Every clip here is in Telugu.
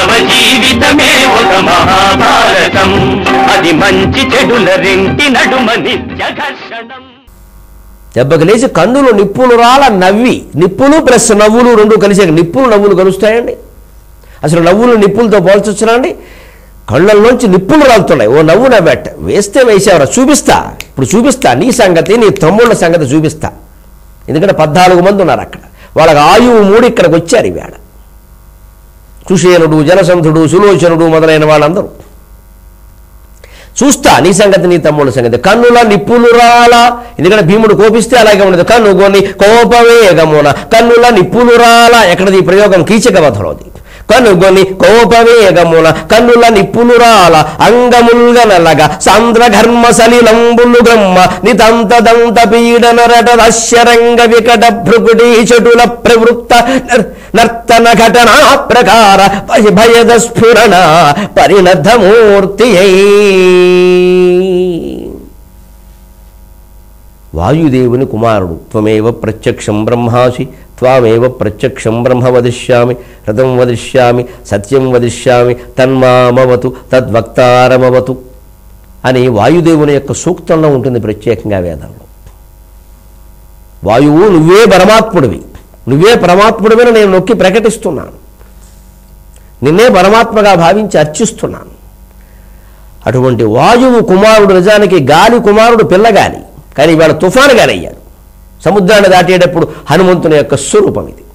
మానవ జీవితమే ఒక మహాభారతం అది మంచి చెడుల రెంటి నడుమ నిత్య ఘర్షణం దెబ్బకి లేచి కన్నులు నిప్పులు రాల నవ్వి నిప్పులు ప్లస్ నవ్వులు రెండు కలిసి నిప్పులు నవ్వులు కలుస్తాయండి అసలు నవ్వులు నిప్పులతో పోల్చొచ్చునా అండి కళ్ళల్లోంచి నిప్పులు రాలుతున్నాయి ఓ నవ్వు నవ్వెట్ట వేస్తే వేసేవరా చూపిస్తా ఇప్పుడు చూపిస్తా నీ సంగతి నీ తమ్ముళ్ళ సంగతి చూపిస్తా ఎందుకంటే పద్నాలుగు మంది ఉన్నారు అక్కడ వాళ్ళకి ఆయువు మూడు ఇక్కడికి వచ్చారు ఈవేళ సుషేనుడు జనసంధుడు సులోచనుడు మొదలైన వాళ్ళందరూ చూస్తా నీ సంగతి నీ తమ్ముడు సంగతి కన్నుల నిప్పులు రాలా ఎందుకంటే భీముడు కోపిస్తే అలాగే ఉండదు కన్నుగొని కోపవేగమున కన్నుల నిప్పులు రాలా ఎక్కడది ఈ ప్రయోగం కీచక వధలోది కనుగొని కోపవేగమున కన్నుల నిప్పులు రాల అంగముల్గ నల్లగా సాంద్ర ఘర్మ సలిలంబులు గ్రమ్మ నితంత దంత పీడన రట రశ్యరంగ వికట భృకుటి చటుల ప్రవృత్త నర్- నర్తన ఘటనా ప్రకార భయ భయద స్ఫురణ పరిణద్ధమూర్తి వాయుదేవుని కుమారుడు త్వమేవ ప్రత్యక్షం బ్రహ్మాసి త్వామేవ ప్రత్యక్షం బ్రహ్మ వదిష్యామి రథం వదిష్యామి సత్యం వదిష్యామి తన్మామవతు తద్వక్తారమవతు అని వాయుదేవుని యొక్క సూక్తంలో ఉంటుంది ప్రత్యేకంగా వేదంలో వాయువు నువ్వే పరమాత్ముడివి నువ్వే పరమాత్ముడివని నేను నొక్కి ప్రకటిస్తున్నాను నిన్నే పరమాత్మగా భావించి అర్చిస్తున్నాను అటువంటి వాయువు కుమారుడు నిజానికి గాలి కుమారుడు పిల్లగాలి కానీ ఇవాళ తుఫాను గాలి అయ్యాడు సముద్రాన్ని దాటేటప్పుడు హనుమంతుని యొక్క స్వరూపం ఇది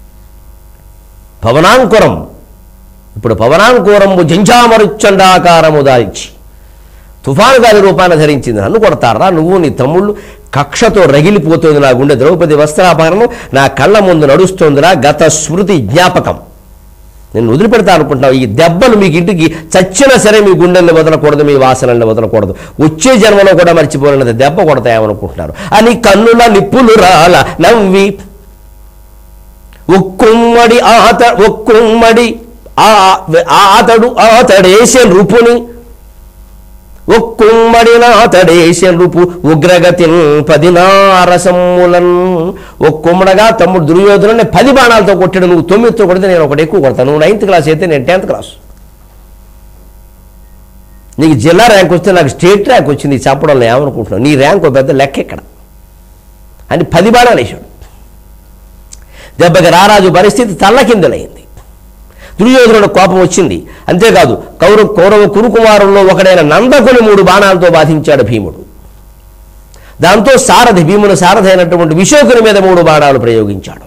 పవనాంకురం ఇప్పుడు పవనాంకురము జంఝామరుచండాకారము దాల్చి తుఫాను గాలి రూపాన్ని ధరించింది నన్ను కొడతారా నువ్వు నీ తమ్ముళ్ళు కక్షతో రగిలిపోతుంది నా గుండె ద్రౌపది వస్త్రాపహరణం నా కళ్ళ ముందు నడుస్తోందిరా గత స్మృతి జ్ఞాపకం నేను వదిలిపెడతా అనుకుంటున్నావు ఈ దెబ్బలు మీకు ఇంటికి చచ్చినా సరే మీ గుండెల్ని వదలకూడదు మీ వాసనల్ని వదలకూడదు వచ్చే జన్మలో కూడా మర్చిపోలేని దెబ్బ కొడతాయేమనుకుంటున్నారు అని కన్నుల నిప్పులు రాల నవ్వి ఒక్కుమ్మడి ఆత ఒక్కుమ్మడి ఆ ఆతడు ఆతడేసే నృపుని ఒక్కుమ్మడిన అతడేసే నృపు ఉగ్రగతిన్ పదినారసమ్ములన్ ఒక్కుమ్మడగా తమ్ముడు దుర్యోధనుని పది బాణాలతో కొట్టాడు నువ్వు తొమ్మిదితో కొడితే నేను ఒకటి ఎక్కువ కొడతాను నువ్వు నైన్త్ క్లాస్ అయితే నేను టెన్త్ క్లాస్ నీకు జిల్లా ర్యాంక్ వస్తే నాకు స్టేట్ ర్యాంక్ వచ్చింది ఈ చంపడంలో ఏమనుకుంటున్నావు నీ ర్యాంక్ ఒక పెద్ద లెక్క ఇక్కడ అని పది బాణాలు వేశాడు దెబ్బకి రారాజు పరిస్థితి తల్లకిందులైంది దుర్యోధనుడు కోపం వచ్చింది అంతేకాదు కౌరవ కౌరవ కురుకుమారుల్లో ఒకడైన నందకుని మూడు బాణాలతో బాధించాడు భీముడు దాంతో సారథి భీముని సారథి అయినటువంటి విశోకుని మీద మూడు బాణాలు ప్రయోగించాడు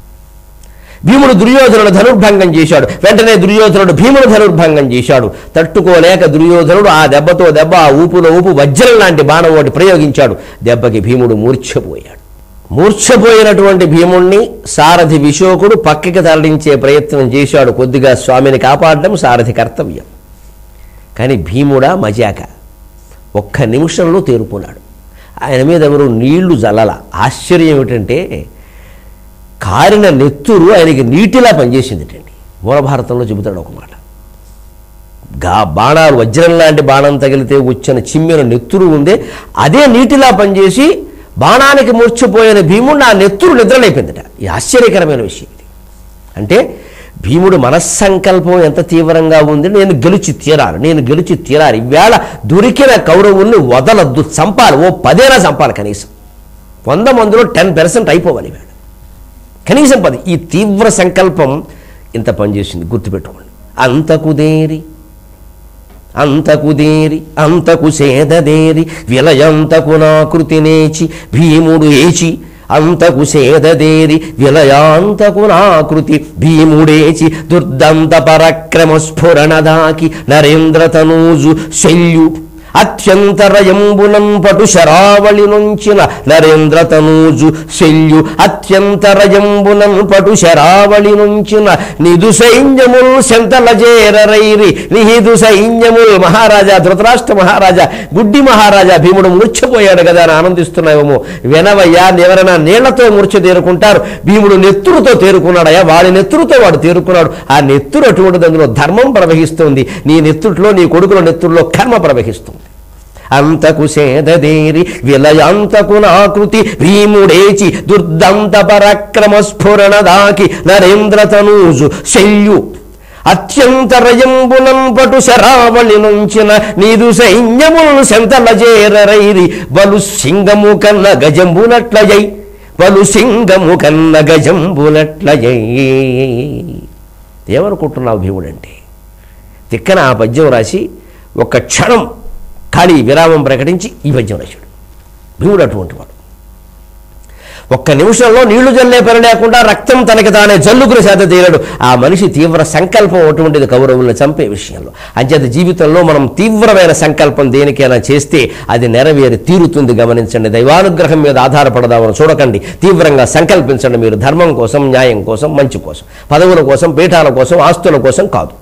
భీముడు దుర్యోధనుడు ధనుర్భంగం చేశాడు వెంటనే దుర్యోధనుడు భీముడు ధనుర్భంగం చేశాడు తట్టుకోలేక దుర్యోధనుడు ఆ దెబ్బతో దెబ్బ ఆ ఊపులో ఊపు వజ్రం లాంటి బాణం ఒకటి ప్రయోగించాడు దెబ్బకి భీముడు మూర్ఛపోయాడు మూర్ఛపోయినటువంటి భీముణ్ణి సారథి విశోకుడు పక్కకి తరలించే ప్రయత్నం చేశాడు కొద్దిగా స్వామిని కాపాడడం సారథి కర్తవ్యం కానీ భీముడా మజాక ఒక్క నిమిషంలో తేరుకున్నాడు ఆయన మీద ఎవరు నీళ్లు జల్లల ఆశ్చర్యం ఏమిటంటే కారిన నెత్తురు ఆయనకి నీటిలా పనిచేసిందిటండి మూలభారతంలో చెబుతాడు ఒక మాట గా బాణాలు వజ్రం లాంటి బాణం తగిలితే వచ్చిన చిమ్మిన నెత్తురు ఉందే అదే నీటిలా పనిచేసి బాణానికి మూర్చిపోయిన భీముడు ఆ నెత్తురు నిద్రలేపిందట ఈ ఆశ్చర్యకరమైన విషయం ఇది అంటే భీముడు మనస్సంకల్పం ఎంత తీవ్రంగా ఉంది నేను గెలిచి తీరాలి నేను గెలిచి తీరాలి ఈవేళ దొరికిన కౌరవుల్ని వదలద్దు చంపాలి ఓ పదేనా చంపాలి కనీసం వంద మందిలో టెన్ పర్సెంట్ అయిపోవాలి ఈవేళ కనీసం పది ఈ తీవ్ర సంకల్పం ఇంత పనిచేసింది గుర్తుపెట్టుకోండి అంతకు దేరి అంతకు దేరి అంతకు సేదదేరి విలయంతకు నా కృతి నేచి భీముడు ఏచి అంతకు సేదదేరి విలయాంతకు నా కృతి భీముడేచి దుర్దంత పరక్రమ స్ఫురణ దాకి నరేంద్ర తనూజు శల్యు అత్యంతరయంబునం పటు శరావళి నుంచిన నరేంద్ర తనూజు శల్యు అత్యంతరయంబునం పటు శరావళి నుంచిన నిదు సైన్యముల్ సెంతల చేరరైరి నిహిదు సైన్యముల్ మహారాజా ధృతరాష్ట్ర మహారాజా గుడ్డి మహారాజా భీముడు మూర్ఛపోయాడు కదా అని ఆనందిస్తున్నావేమో వినవయ్యా ఎవరైనా నీళ్లతో మూర్ఛ తేరుకుంటారు భీముడు నెత్తురుతో తేరుకున్నాడయ్యా వాడి నెత్తురుతో వాడు తేరుకున్నాడు ఆ నెత్తురు అటువంటిది అందులో ధర్మం ప్రవహిస్తుంది నీ నెత్తుట్లో నీ కొడుకుల నెత్తుల్లో కర్మ ప్రవహిస్తుంది అంతకు సేదదేరి విలయాంతకు నాకృతి భీముడేచి దుర్దంత పరక్రమ స్ఫురణ దాకి నరేంద్ర తనూజు శల్యు అత్యంతరయంబునం పటు శరావళి నుంచిన నీదు సైన్యములు సెంతల చేరరైరి బలు సింగము కన్న గజంబునట్లయై బలు సింగము కన్న గజంబునట్లయై ఏమనుకుంటున్నావు భీముడంటే తిక్కన ఆ పద్యం రాసి ఒక క్షణం ఖాళీ విరామం ప్రకటించి ఈ పద్యం రాశాడు భీముడు అటువంటి వాడు ఒక్క నిమిషంలో నీళ్లు జల్లే పని లేకుండా రక్తం తనకి తానే జల్లుకుని సేద తీరాడు ఆ మనిషి తీవ్ర సంకల్పం అటువంటిది కౌరవులను చంపే విషయంలో అంచేత జీవితంలో మనం తీవ్రమైన సంకల్పం దేనికైనా చేస్తే అది నెరవేరి తీరుతుంది గమనించండి దైవానుగ్రహం మీద ఆధారపడదామని చూడకండి తీవ్రంగా సంకల్పించండి మీరు ధర్మం కోసం న్యాయం కోసం మంచి కోసం పదవుల కోసం పీఠాల కోసం ఆస్తుల కోసం కాదు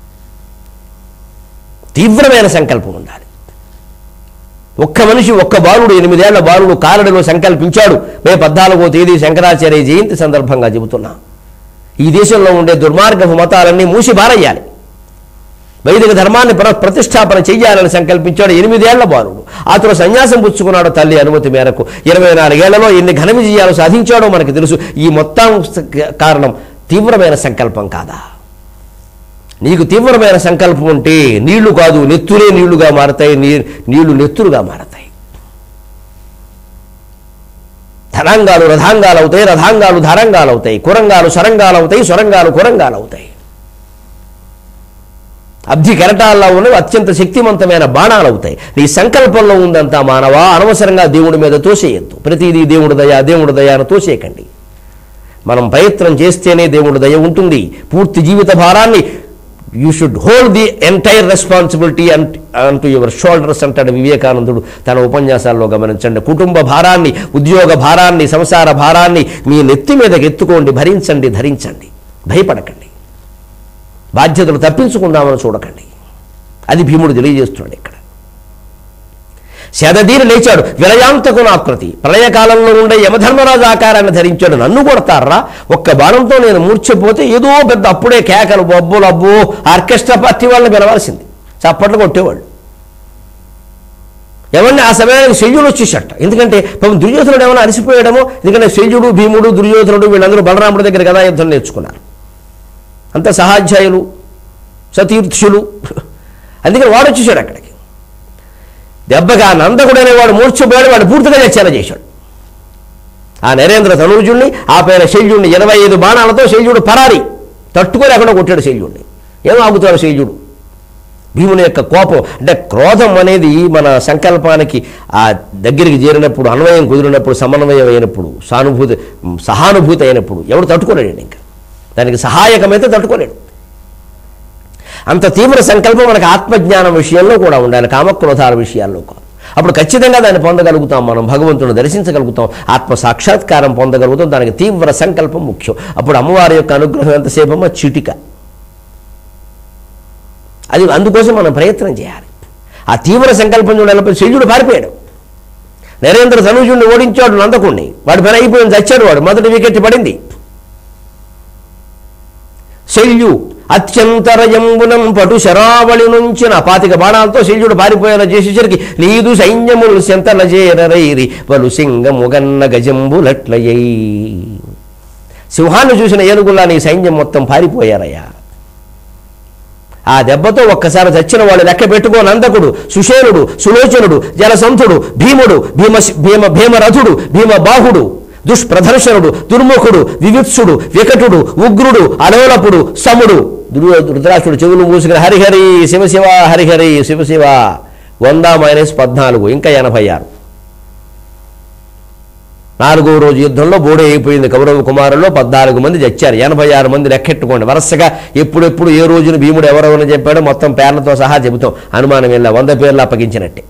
తీవ్రమైన సంకల్పం ఉండాలి ఒక్క మనిషి ఒక్క బాలుడు ఎనిమిదేళ్ల బాలుడు కారడిలో సంకల్పించాడు మే పద్నాలుగో తేదీ శంకరాచార్య జయంతి సందర్భంగా చెబుతున్నా ఈ దేశంలో ఉండే దుర్మార్గపు మతాలన్నీ మూసి బారయ్యాలి వైదిక ధర్మాన్ని ప్ర ప్రతిష్టాపన చెయ్యాలని సంకల్పించాడు ఎనిమిదేళ్ల బాలుడు అతను సన్యాసం పుచ్చుకున్నాడు తల్లి అనుమతి మేరకు ఇరవై నాలుగేళ్లలో ఎన్ని ఘన విజయాలు సాధించాడో మనకు తెలుసు ఈ మొత్తం కారణం తీవ్రమైన సంకల్పం కాదా నీకు తీవ్రమైన సంకల్పం ఉంటే నీళ్లు కాదు నెత్తులే నీళ్లుగా మారతాయి నీ నీళ్లు నెత్తురుగా మారతాయి ధనాంగాలు రథాంగాలు అవుతాయి రథాంగాలు ధారంగాలు అవుతాయి కురంగాలు సరంగాలు అవుతాయి సొరంగాలు కురంగాలు అవుతాయి అబ్ధి కెరటాల్లో ఉన్నవి అత్యంత శక్తివంతమైన బాణాలు అవుతాయి నీ సంకల్పంలో ఉందంతా మానవా అనవసరంగా దేవుడి మీద తోసేయద్దు ప్రతిదీ దేవుడు దయ దేవుడు దయ అని తోసేయకండి మనం ప్రయత్నం చేస్తేనే దేవుడి దయ ఉంటుంది పూర్తి జీవిత భారాన్ని you should hold the entire responsibility and అంటూ యువర్ షోల్డర్స్ అంటాడు వివేకానందుడు తన ఉపన్యాసాల్లో గమనించండి కుటుంబ భారాన్ని ఉద్యోగ భారాన్ని సంసార భారాన్ని మీ నెత్తి మీదకి ఎత్తుకోండి భరించండి ధరించండి భయపడకండి బాధ్యతలు తప్పించుకుందామని చూడకండి అది భీముడు తెలియజేస్తున్నాడు ఇక్కడ శతధీరి లేచాడు విలయాంతకున ఆకృతి ప్రళయకాలంలో ఉండే యమధర్మరాజు ఆకారాన్ని ధరించాడు నన్ను కొడతారా ఒక్క బాణంతో నేను మూర్ఛపోతే ఏదో పెద్ద అప్పుడే కేకలు బొబ్బులు అబ్బో ఆర్కెస్ట్రా పార్టీ వాళ్ళని వినవలసింది చప్పట్లు కొట్టేవాళ్ళు ఎవరిని ఆ సమయానికి శల్యుడు వచ్చేసట ఎందుకంటే పాపం దుర్యోధనుడు ఏమైనా అలసిపోయాడమో ఎందుకంటే శల్యుడు భీముడు దుర్యోధనుడు వీళ్ళందరూ బలరాముడి దగ్గర గదా యుద్ధం నేర్చుకున్నారు అంత సహాధ్యాయులు సతీర్థులు అందుకని వాడు వచ్చేసాడు అక్కడికి దెబ్బగా నందకుడు అనేవాడు మూర్ఛపోయాడు వాడు పూర్తిగా చచ్చేలా చేశాడు ఆ నరేంద్ర తనూజుణ్ణి ఆ పైన శల్యుణ్ణి ఇరవై ఐదు బాణాలతో శల్యుడు పరారి తట్టుకోలేకుండా కొట్టాడు శల్యుణ్ణి ఏం ఆగుతాడు శల్యుడు భీముని యొక్క కోపం అంటే క్రోధం అనేది మన సంకల్పానికి ఆ దగ్గరికి చేరినప్పుడు అన్వయం కుదిరినప్పుడు సమన్వయం అయినప్పుడు సానుభూతి సహానుభూతి అయినప్పుడు ఎవడు తట్టుకోలేడు ఇంకా దానికి సహాయకమైతే తట్టుకోలేడు అంత తీవ్ర సంకల్పం మనకు ఆత్మజ్ఞానం విషయంలో కూడా ఉండాలి కామక్రోధాల విషయాల్లో కాదు అప్పుడు ఖచ్చితంగా దాన్ని పొందగలుగుతాం మనం భగవంతుని దర్శించగలుగుతాం ఆత్మ సాక్షాత్కారం పొందగలుగుతాం దానికి తీవ్ర సంకల్పం ముఖ్యం అప్పుడు అమ్మవారి యొక్క అనుగ్రహం ఎంతసేపమో చిటిక అది అందుకోసం మనం ప్రయత్నం చేయాలి ఆ తీవ్ర సంకల్పం చూడాలి శల్యుడు పారిపోయాడు నరేంద్ర ధనుజుడిని ఓడించాడు నందకుణ్ణి వాడి పని అయిపోయింది చచ్చాడు వాడు మొదటి వికెట్ పడింది శల్యు అత్యంతరయంబునం పటు శరావళి నుంచిన పాతిక బాణాలతో శల్యుడు పారిపోయేలా చేసేసరికి నీదు సైన్యములు సెంతల చేరరైరి పలు సింగముగన్న గజంబులట్లయ్యై సింహాన్ని చూసిన ఏనుగుల్లా నీ సైన్యం మొత్తం పారిపోయారయ్యా ఆ దెబ్బతో ఒక్కసారి చచ్చిన వాళ్ళు లెక్క పెట్టుకో నందకుడు సుషేనుడు సులోచనుడు జలసంతుడు భీముడు భీమ భీమ భీమరథుడు భీమబాహుడు దుష్ప్రదర్శనుడు దుర్ముఖుడు వివిత్సుడు వికటుడు ఉగ్రుడు అలోలపుడు సముడు దుర్యో- ధృతరాష్ట్రుడు చెవులు మూసుకుని హరిహరి శివశివ హరిహరి శివశివ వంద మైనస్ పద్నాలుగు ఇంకా ఎనభై ఆరు నాలుగో రోజు యుద్ధంలో బోడే అయిపోయింది కౌరవ కుమారుల్లో పద్నాలుగు మంది చచ్చారు ఎనభై ఆరు మంది లెక్కెట్టుకోండి వరుసగా ఎప్పుడెప్పుడు ఏ రోజున భీముడు ఎవరెవరని చెప్పాడో మొత్తం పేర్లతో సహా చెబుతాం అనుమానం వెళ్ళా వంద పేర్లు అప్పగించినట్టే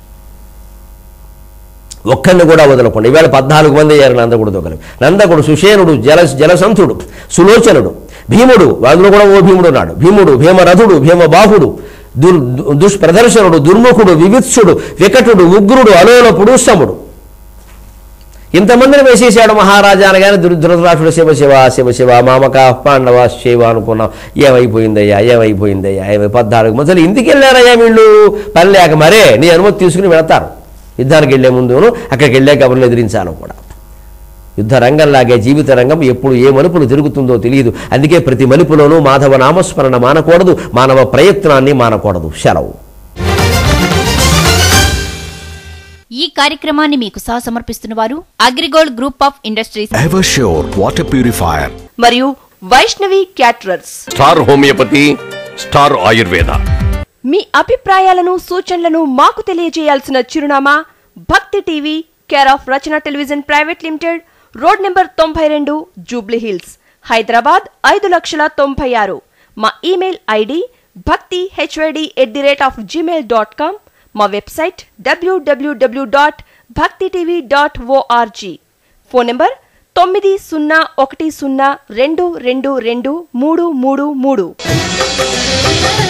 ఒక్కరిని కూడా వదలకుండా ఈవేళ పద్నాలుగు మంది అయ్యారు నందకుడితో కలిపి నందకుడు సుషేనుడు జల జలసంతుడు సులోచనుడు భీముడు అందులో కూడా ఓ భీముడు ఉన్నాడు భీముడు భీమరథుడు భీమబాహుడు దుర్ దుష్ప్రదర్శనుడు దుర్ముఖుడు వివిత్సుడు వికటుడు ఉగ్రుడు అలోలపుడు సముడు ఇంతమందిని వేసేసాడు మహారాజా అనగానే దుర్ ధృతరాష్ట్రుడు శివ శివ శివ శివ మామక పాండవ శివ అనుకున్నాం ఏమైపోయిందయ్యా ఏమైపోయిందయ్యా ఏమై పద్నాలుగు మంది ఇంటికి వెళ్ళారయ్యా వీళ్ళు పని లేక మరే నీ అనుమతి తీసుకుని వెళతారు యుద్ధానికి వెళ్ళే ముందును అక్కడికి వెళ్ళాక ఎవరిని ఎదిరించాలో కూడా యుద్ధ రంగంలాగే జీవిత రంగం ఎప్పుడు ఏ మలుపులు తిరుగుతుందో తెలియదు అందుకే ప్రతి మలుపులోనూ మాధవ నామస్మరణ మానకూడదు మానవ ప్రయత్నాన్ని మానకూడదు సెలవు ఈ కార్యక్రమాన్ని మీకు సహ సమర్పిస్తున్న వారు Agrigold group of industries Eversure water purifier. మరియు Vaishnavi caterers star homeopathy star Ayurveda మీ అభిప్రాయాలను సూచనలను మాకు తెలియజేయాల్సిన చిరునామా Bhakti TV care of Rachana television private limited road number తొంభై రెండు జూబ్లీ హిల్స్ హైదరాబాద్ ఐదు లక్షల తొంభై ఆరు మా email ID Bhakti HYD at the rate of Gmail dot com మా website WWW dot Bhakti TV dot ORG phone number తొమ్మిది సున్నా ఒకటి సున్నా రెండు రెండు రెండు మూడు మూడు మూడు